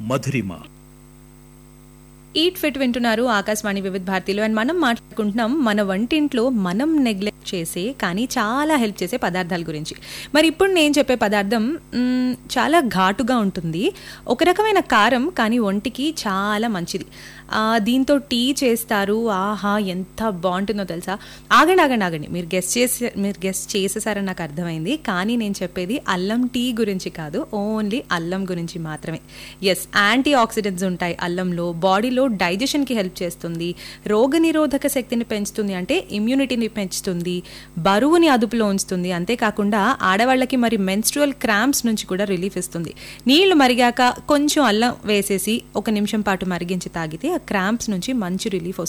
మధురిమ eat fit వింటున్నారు ఆకాశవాణి వివిధ భారతిలో అండ్ మనం మాట్లాడుకుంటున్నాం మన వంటింట్లో మనం నెగ్లెక్ట్ చేసే కానీ చాలా హెల్ప్ చేసే పదార్థాల గురించి మరి ఇప్పుడు నేను చెప్పే పదార్థం మ్, చాలా ఘాటుగా ఉంటుంది ఒక రకమైన కారం కానీ ఒంటికి చాలా మంచిది ఆ, దీంతో టీ చేస్తారు ఆహా ఎంత బాగుంటుందో తెలుసా ఆగండి ఆగండి ఆగండి మీరు గెస్ట్ చేసే మీరు గెస్ట్ చేసేసారని నాకు అర్థమైంది కానీ నేను చెప్పేది అల్లం టీ గురించి కాదు ఓన్లీ అల్లం గురించి మాత్రమే ఎస్ యాంటీ ఆక్సిడెంట్స్ ఉంటాయి అల్లంలో బాడీలో డైజెషన్కి హెల్ప్ చేస్తుంది రోగనిరోధక శక్తిని పెంచుతుంది అంటే ఇమ్యూనిటీని పెంచుతుంది బరువుని అదుపులో ఉంచుతుంది అంతేకాకుండా ఆడవాళ్ళకి మరి మెన్స్ట్రువల్ క్రాంప్స్ నుంచి కూడా రిలీఫ్ ఇస్తుంది నీళ్లు మరిగాక కొంచెం అల్లం వేసేసి ఒక నిమిషం పాటు మరిగించి తాగితే ఆ క్రాంప్స్ నుంచి మంచి రిలీఫ్ వస్తుంది